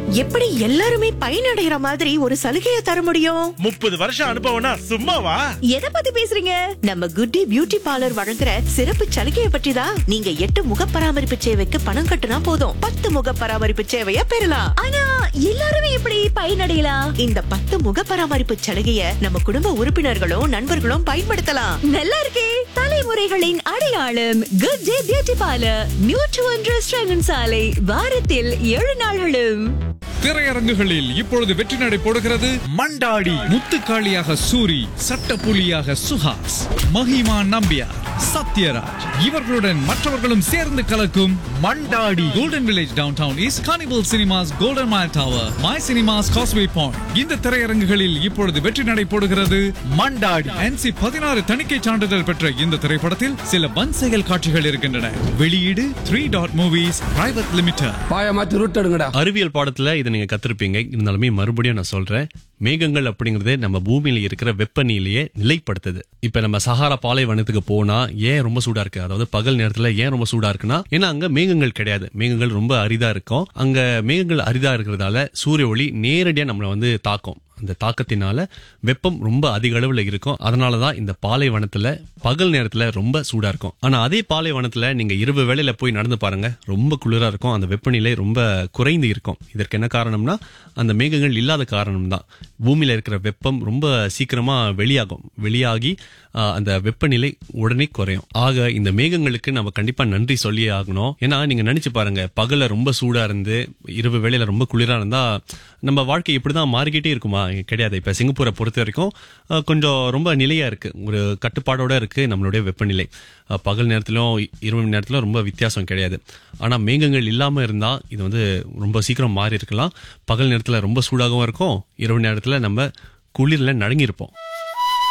எப்படி எல்லாருமே பயனடைகிற மாதிரி ஒரு சலுகையை தர முடியும் முப்பது வருஷம் அனுபவம்னா சும்மாவா எதை பத்தி பேசுறீங்க நம்ம குட்டி பியூட்டி பார்லர் வழங்குற சிறப்பு சலுகையை பற்றி தான் நீங்க எட்டு முக பராமரிப்பு சேவைக்கு பணம் கட்டுனா போதும் பத்து முக பராமரிப்பு சேவையை பெறலாம் ஆனா எல்லாருமே எப்படி பயனடையலாம் இந்த பத்து முக பராமரிப்பு சலுகையை நம்ம குடும்ப உறுப்பினர்களும் நண்பர்களும் பயன்படுத்தலாம் நல்லா இருக்கே தலைமுறைகளின் அடையாளம் good day beauty parlour new to restaurant சாலை வாரத்தில் ஏழு நாள்களும் திரையரங்குகளில் இப்பொழுது வெற்றி நடை போடுகிறது மண்டாடி முத்துக்காளியாக சூரி சட்டப்புலியாக சுஹாஸ் மஹிமா நம்பியார் சத்யராஜ் இவர்களுடன் மற்றவர்களும் சேர்ந்து கலக்கும் Mandaadi Golden Village Downtown East Carnival Cinemas Golden Mile Tower My Cinemas Causeway Point இந்த திரையரங்குகளில் இப்பொழுது வெற்றி நடை போடுகிறது மண்டாடி என்சி பதினாறு தணிக்கை சான்றிதழ் பெற்ற இந்த திரைப்படத்தில் சில வன்செயல் காட்சிகள் இருக்கின்றன வெளியீடு Three Dot Movies Private Limited பாய மாத்தி ரூட் எடுங்கடா அறிவியல் பாடத்துல இதை நீங்க கத்திருப்பீங்க இருந்தாலுமே மறுபடியும் நான் சொல்றேன் மேகங்கள் அப்படிங்கறது நம்ம பூமியில இருக்கிற வெப்பநிலையை நிலைப்படுத்துது இப்ப நம்ம சஹாரா பாலைவனத்துக்கு போனா ஏன் ரொம்ப சூடா இருக்கு அதாவது பகல் நேரத்துல ஏன் ரொம்ப சூடா இருக்குன்னா ஏன்னா அங்க மேகங்கள் கிடையாது மேகங்கள் ரொம்ப அரிதா இருக்கும் அங்க மேகங்கள் அரிதா இருக்கிறதால சூரிய ஒளி நேரடியா நம்மளை வந்து தாக்கும் அந்த தாக்கத்தினால வெப்பம் ரொம்ப அதிக அளவுல இருக்கும் அதனாலதான் இந்த பாலைவனத்துல பகல் நேரத்துல ரொம்ப சூடா இருக்கும் ஆனா அதே பாலைவனத்துல நீங்க இரவு வேளையில போய் நடந்து பாருங்க ரொம்ப குளிரா இருக்கும் அந்த வெப்பநிலை ரொம்ப குறைந்து இருக்கும் இதற்கு என்ன காரணம்னா அந்த மேகங்கள் இல்லாத காரணம் தான் பூமியில இருக்கிற வெப்பம் ரொம்ப சீக்கிரமா வெளியாகும் வெளியாகி ஆஹ், அந்த வெப்பநிலை உடனே குறையும் ஆக இந்த மேகங்களுக்கு நம்ம கண்டிப்பா நன்றி சொல்லியே ஆகணும் ஏன்னா நீங்க நினைச்சு பாருங்க பகல்ல ரொம்ப சூடா இருந்து இரவு வேளையில ரொம்ப குளிரா இருந்தா நம்ம வாழ்க்கை இப்படிதான் மாறிக்கிட்டே இருக்குமா கிடையாது இப்ப சிங்கப்பூரை பொறுத்த வரைக்கும் அஹ், கொஞ்சம் ரொம்ப நிலையா இருக்கு ஒரு கட்டுப்பாடோட இருக்கு நம்மளுடைய வெப்பநிலை அஹ், பகல் நேரத்திலும் இரவு நேரத்திலும் ரொம்ப வித்தியாசம் கிடையாது ஆனா மேகங்கள் இல்லாம இருந்தா இது வந்து ரொம்ப சீக்கிரம் மாறி இருக்கலாம் பகல் நேரத்துல ரொம்ப சூடாகவும் இருக்கும் இரவு நேரத்துல நம்ம குளிர்ல நடுங்கியிருப்போம்